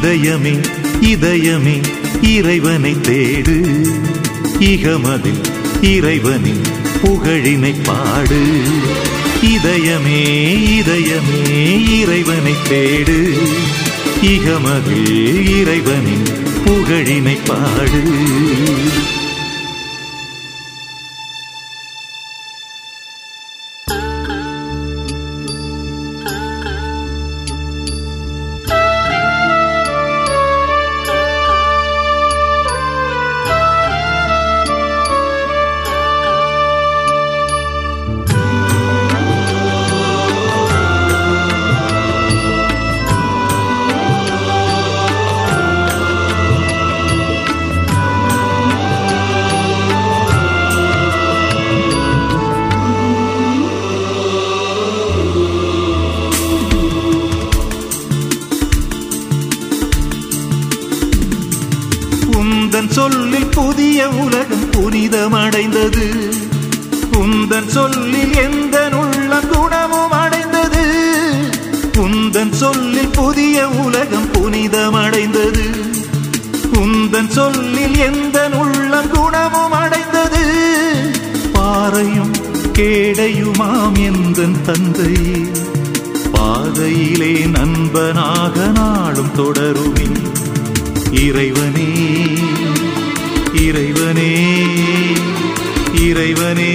இதயமே இதயமே இறைவனை தேடு இகமதில் இறைவனின் புகழினை பாடு இதயமே இதயமே இறைவனை தேடு இகமதில் இறைவனின் புகழினை பாடு உந்தன் சொல்லில் புதிய உலகம் புனிதமடைந்தது உந்தன் சொல்லில் எந்த உள்ளம் குணமும் அடைந்தது உந்தன் சொல்லில் புதிய உலகம் புனிதமடைந்தது உந்தன் சொல்லில் எந்த உள்ளம் குணமும் அடைந்தது பாறையும் கேடையுமாம் எந்தன் தந்தை பாதையிலே நண்பனாக நாளும் தொடருமே இறைவனே இறைவனே இறைவனே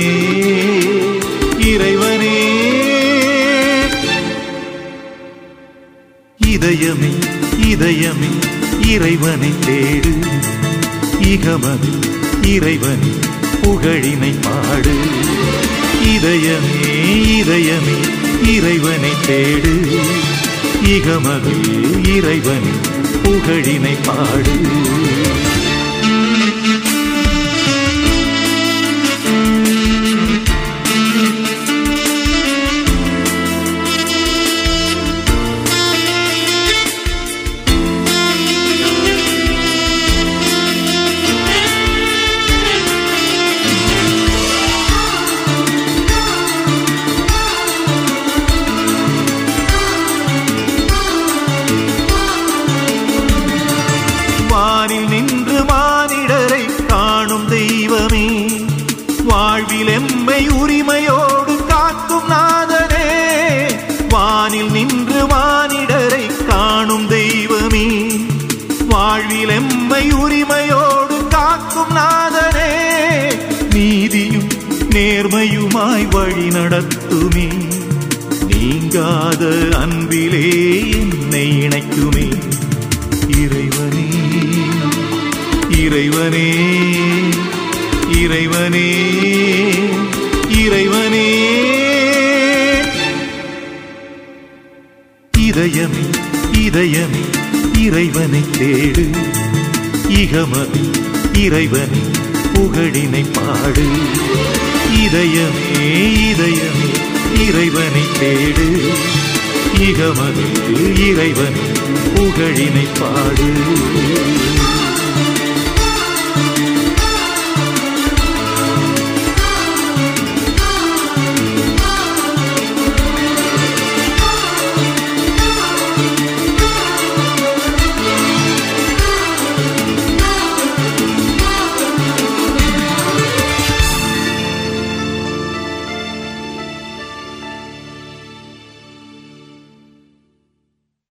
இறைவனே இதயமே இதயமே இறைவனை தேடு இகமது இறைவனே புகழினை பாடு இதயமே இதயமே இறைவனை தேடு இகமதில் இறைவனின் புகழினை பாடு வானில் நின்று மானிடரை காணும் தெய்வமே வாழ்வில் எம்மை உரிமையோடு காக்கும் நாதனே வானில் நின்று மானிடரை காணும் தெய்வமே வாழ்வில் எம்மை உரிமையோடு காக்கும் நாதனே நீதியும் நேர்மையுமாய் வழி நடத்துமே நீங்காத அன்பிலே என்னை இணைக்குமே இறைவனே இறைவனே இறைவனே இறைவனே இதயமே இதயமே இறைவனை தேடு இகமது இறைவனை புகழினை பாடு இதயமே இதயமே இறைவனை தேடு இகமது இறைவனை புகழினை பாடு